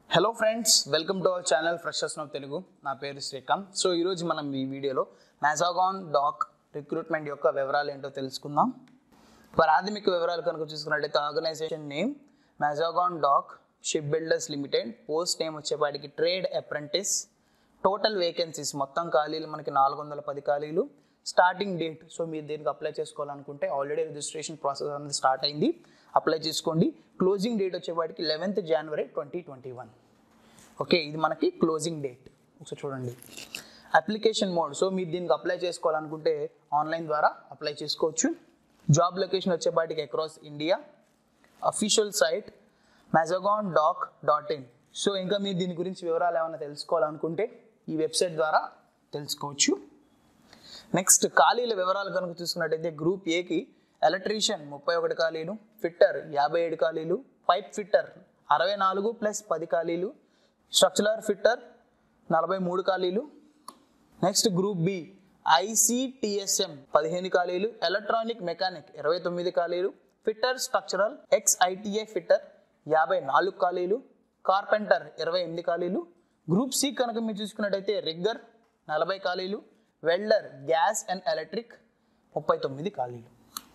hello friends welcome to our channel freshers of Telugu నా పేరు Srikanth so ఈరోజు మనం ఈ వీడియోలో మ్యాజాగాన్ డాక్ రిక్రూట్మెంట్ యొక్క వివరాలు ఏంటో తెలుసుకుందాం ప్రాథమిక వివరాలు కనుక చూసుకున్నట్టయితే organisation name Mazagon dock ship builders limited post name వచ్చేపాటికి ట్రేడ్ అప్రెంటిస్ టోటల్ వేకెన్సీస్ మొత్తం ఖాళీలు మనకి నాలుగు వందల పది ఖాళీలు స్టార్టింగ్ డేట్ సో మీరు దీనికి అప్లై చేసుకోవాలనుకుంటే ఆల్రెడీ రిజిస్ట్రేషన్ ప్రాసెస్ అనేది స్టార్ట్ అయింది అప్లై చేసుకోండి క్లోజింగ్ డేట్ వచ్చేవాటికి eleventh January twenty twenty one okay ఇది మనకి క్లోజింగ్ డేట్ ఒకసారి చూడండి అప్లికేషన్ మోడ్ సో మీరు దీనికి అప్లై చేసుకోవాలనుకుంటే ఆన్లైన్ ద్వారా అప్లై చేసుకోవచ్చు జాబ్ లొకేషన్ వచ్చేపాటికి across India official site Mazagon dock dot in so ఇంకా మీరు దీని గురించి వివరాలు ఏమైనా తెలుసుకోవాలనుకుంటే ఈ వెబ్సైట్ ద్వారా తెలుసుకోవచ్చు నెక్స్ట్ ఖాళీల వివరాలు కనుక చూసుకున్నట్టయితే గ్రూప్ ఏకి ఎలక్ట్రీషియన్ ముప్పై ఒకటి ఖాళీలు ఫిట్టర్ యాభై ఏడు ఖాళీలు పైప్ ఫిట్టర్ అరవై నాలుగు ప్లస్ పది ఖాళీలు స్ట్రక్చరల్ ఫిట్టర్ నలభై మూడు ఖాళీలు నెక్స్ట్ గ్రూప్ బి ఐసిటిఎస్ఎం పదిహేను ఖాళీలు ఎలక్ట్రానిక్ మెకానిక్ ఇరవై తొమ్మిది ఖాళీలు fitter structural ex ITI fitter యాభై నాలుగు ఖాళీలు కార్పెంటర్ ఇరవై ఎనిమిది ఖాళీలు గ్రూప్ సి కనుక మీరు చూసుకున్నట్టయితే రిగ్గర్ నలభై ఖాళీలు వెల్డర్ గ్యాస్ అండ్ ఎలక్ట్రిక్ ముప్పై తొమ్మిది ఖాళీలు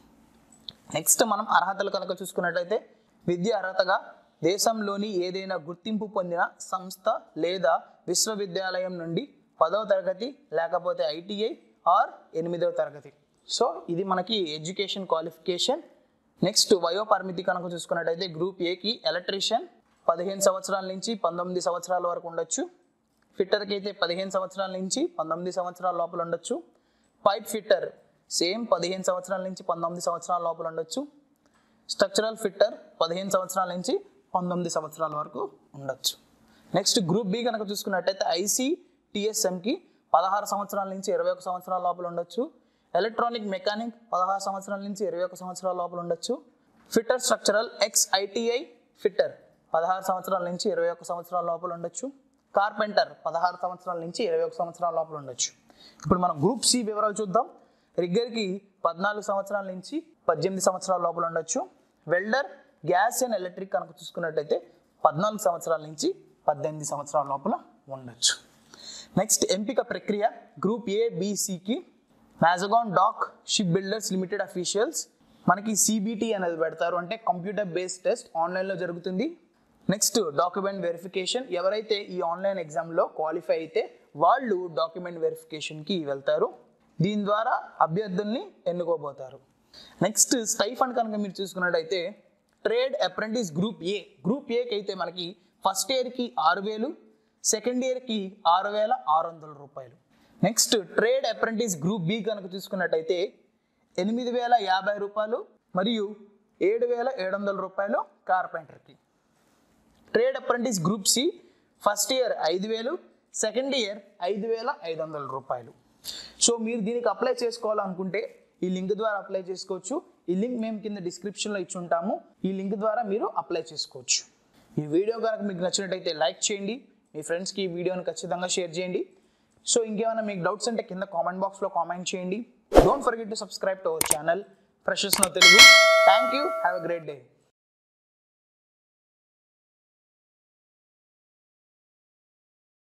నెక్స్ట్ మనం అర్హతలు కనుక చూసుకున్నట్లయితే విద్య అర్హతగా దేశంలోని ఏదైనా గుర్తింపు పొందిన సంస్థ లేదా విశ్వవిద్యాలయం నుండి పదవ తరగతి లేకపోతే ఐటీఐ ఆర్ ఎనిమిదవ తరగతి సో ఇది మనకి ఎడ్యుకేషన్ క్వాలిఫికేషన్ నెక్స్ట్ వయో పరిమితి కనుక చూసుకున్నట్టయితే గ్రూప్ ఏకి ఎలక్ట్రీషియన్ పదిహేను సంవత్సరాల నుంచి పంతొమ్మిది సంవత్సరాల వరకు ఉండొచ్చు ఫిట్టర్కి అయితే పదిహేను సంవత్సరాల నుంచి పంతొమ్మిది సంవత్సరాల లోపల ఉండొచ్చు పైప్ ఫిట్టర్ సేమ్ పదిహేను సంవత్సరాల నుంచి పంతొమ్మిది సంవత్సరాల లోపల ఉండొచ్చు స్ట్రక్చరల్ ఫిట్టర్ పదిహేను సంవత్సరాల నుంచి పంతొమ్మిది సంవత్సరాల వరకు ఉండొచ్చు నెక్స్ట్ గ్రూప్ బి కనుక చూసుకున్నట్టయితే ఐసీ టిఎస్ఎంకి పదహారు సంవత్సరాల నుంచి ఇరవై ఒక సంవత్సరాల లోపల ఉండొచ్చు ఎలక్ట్రానిక్ మెకానిక్ పదహారు సంవత్సరాల నుంచి ఇరవై ఒక సంవత్సరాల లోపల ఉండొచ్చు fitter structural ex ITI fitter పదహారు సంవత్సరాల నుంచి ఇరవై ఒక సంవత్సరాల లోపల ఉండొచ్చు కార్పెంటర్ పదహారు సంవత్సరాల నుంచి ఇరవై ఒక సంవత్సరాల లోపల ఉండొచ్చు ఇప్పుడు మనం గ్రూప్ సి వివరాలు చూద్దాం రిగ్గర్కి పద్నాలుగు సంవత్సరాల నుంచి పద్దెనిమిది సంవత్సరాల లోపల ఉండొచ్చు వెల్డర్ గ్యాస్ అండ్ ఎలక్ట్రిక్ కనుక చూసుకున్నట్టయితే పద్నాలుగు సంవత్సరాల నుంచి పద్దెనిమిది సంవత్సరాల లోపల ఉండొచ్చు నెక్స్ట్ ఎంపిక ప్రక్రియ గ్రూప్ ఏ బీసీకి Mazagon dock ship builders limited officials మనకి సిబిటి అనేది పెడతారు అంటే కంప్యూటర్ బేస్డ్ టెస్ట్ ఆన్లైన్లో జరుగుతుంది నెక్స్ట్ డాక్యుమెంట్ వెరిఫికేషన్ ఎవరైతే ఈ ఆన్లైన్ ఎగ్జామ్లో క్వాలిఫై అయితే వాళ్ళు డాక్యుమెంట్ వెరిఫికేషన్కి వెళ్తారు దీని ద్వారా అభ్యర్థుల్ని ఎన్నుకోబోతారు నెక్స్ట్ స్టైఫండ్ కనుక మీరు చూసుకున్నట్టయితే trade apprentice group A group ఏకి అయితే మనకి ఫస్ట్ ఇయర్కి ఆరు వేలు సెకండ్ ఇయర్కి ఆరు వేల ఆరు వందల రూపాయలు next trade apprentice group B కనుక చూసుకున్నట్టయితే ఎనిమిది వేల యాభై రూపాయలు మరియు ఏడు వేల ఏడు వందల రూపాయలు కార్పెంటర్కి trade apprentice group C first year ఐదు వేలు సెకండ్ ఇయర్ ఐదు వేల ఐదు వందల రూపాయలు సో మీరు దీనికి అప్లై చేసుకోవాలనుకుంటే ఈ లింక్ ద్వారా అప్లై చేసుకోవచ్చు ఈ లింక్ మేము కింద డిస్క్రిప్షన్లో ఇచ్చి ఉంటాము ఈ లింక్ ద్వారా మీరు అప్లై చేసుకోవచ్చు ఈ వీడియో కనుక మీకు నచ్చినట్టయితే లైక్ చేయండి మీ ఫ్రెండ్స్కి ఈ వీడియోని ఖచ్చితంగా షేర్ చేయండి సో ఇంకేమైనా మీకు డౌట్స్ అంటే కింద కామెంట్ బాక్స్లో కామెంట్ చేయండి don't forget to subscribe to our channel freshers నో Telugu thank you have a great day